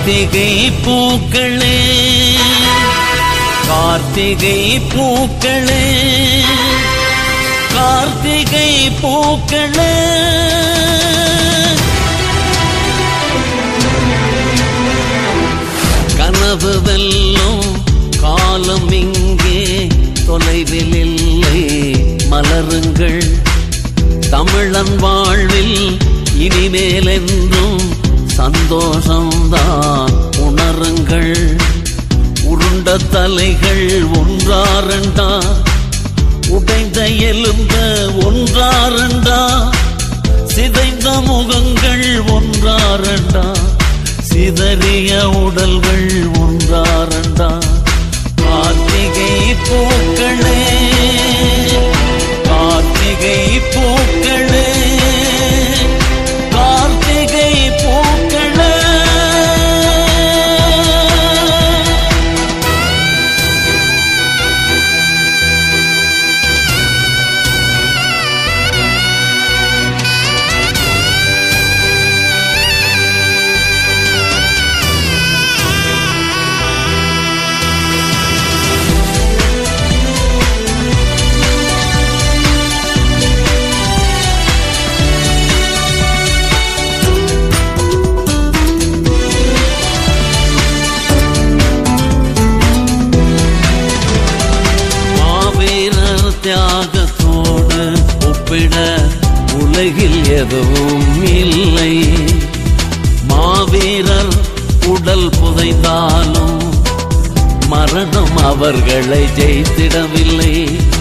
கார்த்திகை பூக்களே கார்த்திகை பூக்களே கார்த்திகை பூக்களே கனவு வெல்லும் காலம் இங்கே தொலைவில் இல்லை மலருங்கள் தமிழன் வாழ்வில் இனிமேல் என்றும் சந்தோஷம்தான் உணருங்கள் உருண்ட தலைகள் ஒன்றாரண்டா உடைந்த எலும்ப ஒன்றாரண்டா சிதைந்த முகங்கள் ஒன்றாரண்டா சிதறிய உடல்கள் ஒன்றாரண்டா கார்த்திகை பூக்களே கார்த்திகை பூக்களே கார்த்திகை பூக்களே மாவீரர் தியாகத்தோடு ஒப்பிட உலகில் எதுவும் இல்லை மாவீரர் உடல் புதைந்தாலும் மரணம் அவர்களை ஜெயித்திடவில்லை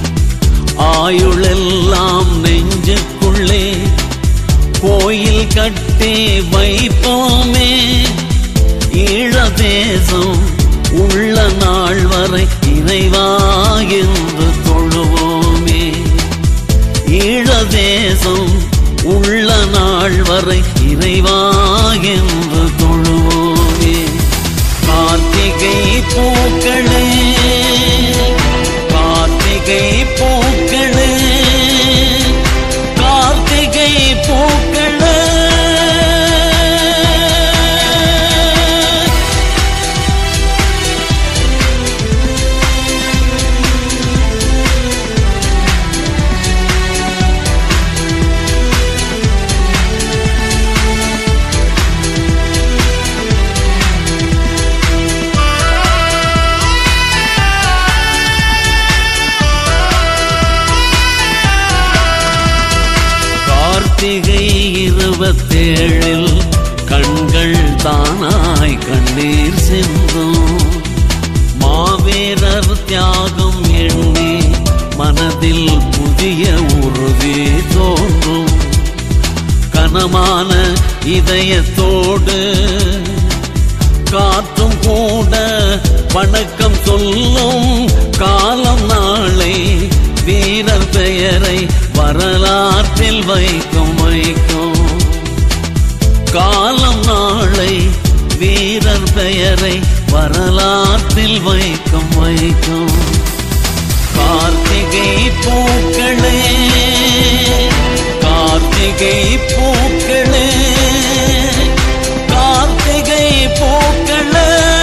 ஆயுளெல்லாம் நெஞ்சுக்குள்ளே கோயில் கட்டி வைப்போமே ஈழ தேசம் உள்ள நாள் வரை இறைவா என்று தொழுவோமே ஈழ தேசம் உள்ள நாள் வரை இறைவா என்று தொழுவோமே கார்த்திகை பூக்களே கார்த்திகை பூக்களே கார்த்திகை பூக்களே கார்த்திகை இருபத்தேழில் கண்கள் தானாய் கண்ணீர் சிந்தும் மாவீரர் தியாகம் எண்ணி மனதில் புதிய உறுதி தோன்றும் கனமான இதயத்தோடு காற்றும் கூட வணக்கம் சொல்லும் காலம் நாளை வீரர் பெயரை வரலாற்றில் வைக்கும் வைக்கும் காலம் நாளை வீரர் பெயரை வரலாற்றில் வைக்கும் வைக்கும் கார்த்திகை பூக்களே கார்த்திகை பூக்களே கார்த்திகை பூக்களே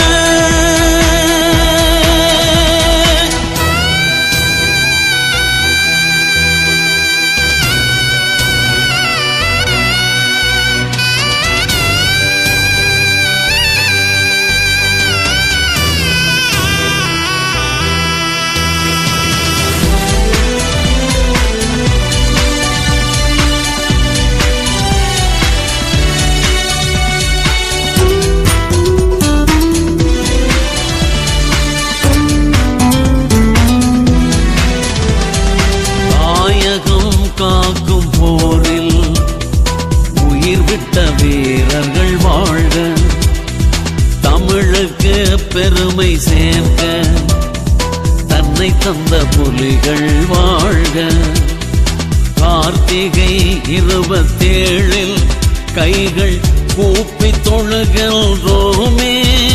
தாயகம் காக்கும் போரில் உயிர் விட்ட வீரர்கள் வாழ்க தமிழுக்கு பெருமை சேர்க்க தன்னை தந்த புலிகள் வாழ்க கார்த்திகை இருபத்தேழில் கைகள் கூப்பி தொழுகின்றோமே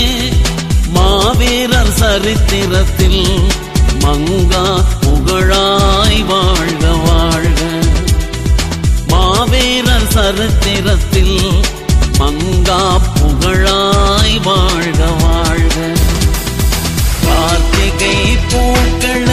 மாவீரர் சரித்திரத்தில் மங்கா புகழாய் வாழ்க வாழ்க மாவீரர் சரித்திரத்தில் மங்கா புகழாய் வாழ்க வாழ்க கார்த்திகை பூக்கள்